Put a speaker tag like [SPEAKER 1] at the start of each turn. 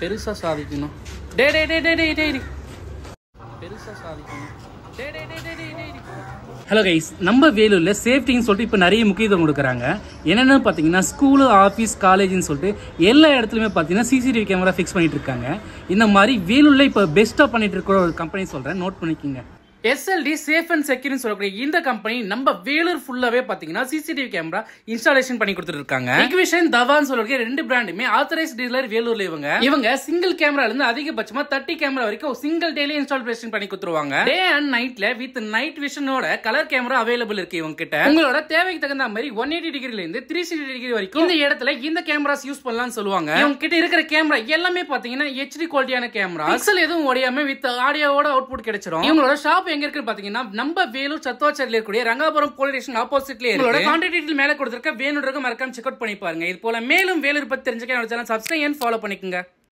[SPEAKER 1] பெருசா சாதிக்கணும் டே டே டே டே டே டே டே. பெருசா சாதிக்கணும் டே டே டே டே டே டே டே. ஹலோ கைஸ் நம்ம வேலூரில் சேஃப்டின்னு சொல்லிட்டு இப்போ நிறைய முக்கியத்துவம் கொடுக்குறாங்க என்னென்னு பார்த்தீங்கன்னா ஸ்கூலு ஆஃபீஸ் காலேஜ்னு சொல்லிட்டு எல்லா இடத்துலையுமே பார்த்தீங்கன்னா சிசிடிவி கேமரா ஃபிக்ஸ் பண்ணிட்டு இருக்காங்க இந்த மாதிரி வேலூரில் இப்போ பெஸ்ட்டாக பண்ணிட்டு இருக்கிற ஒரு கம்பெனி சொல்கிறேன் நோட் பண்ணிக்கோங்க எஸ்எல்டி சேஃப் அண்ட் செக்யூர்னு சொல்லக்கூடிய இந்த கம்பெனி நம்ம வேலூர் ஃபுல்லாவே பாத்தீங்கன்னா சிசிடிவி கேமரா இன்ஸ்டாலேஷன் பண்ணி கொடுத்துட்டு இருக்காங்க இக்விஷன் தவான்னு சொல்லக்கூடிய ரெண்டு பிராண்டுமே ஆத்தரைஸ் டீலர் வேலூர்ல இவங்க இவங்க சிங்கிள் கேமரால இருந்து அதிகபட்சமா தேர்ட்டி கேமரா வரைக்கும் சிங்கிள் டெய்லி இன்ஸ்டாலேஷன் பண்ணி கொடுத்துருவாங்க டே அண்ட் நைட்ல வித் நைட் விஷனோட கலர் கேமரா அவைலபிள் இருக்கு இவங்க கிட்ட உங்களோட தேவைக்கு தகுந்த மாதிரி ஒன் எயிட்டி டிகிரில இருந்து த்ரீ சிக்ஸ்டி டிகிரி வரைக்கும் இந்த இடத்துல இந்த கேமராஸ் யூஸ் பண்ணலாம்னு சொல்லுவாங்க இவங்க கிட்ட இருக்கிற கேமரா எல்லாமே பாத்தீங்கன்னா ஹெச்டி குவாலிட்டியான கேமரா பிக்சல் எதுவும் உடையாம வித் ஆடியோவோட அவுட்புட் கிடைச்சிரும் இவங்களோட ஷாப் எங்க இருக்கு பாத்தீங்கன்னா நம்ம வேலூர் சத்துவாச்சேரியில் இருக்கக்கூடிய ரங்காபுரம் போலீஸ் ஸ்டேஷன் ஆப்போசிட்லயே இருக்கு கான்டாக்ட் டீடைல் மேல கொடுத்திருக்க வேணுன்றக்க மறக்காம செக் அவுட் பண்ணி பாருங்க இது போல மேலும் வேலூர் பத்தி தெரிஞ்சுக்க என்னோட சேனல் சப்ஸ்கிரைப் ஃபாலோ பண்ணிக்கோங்க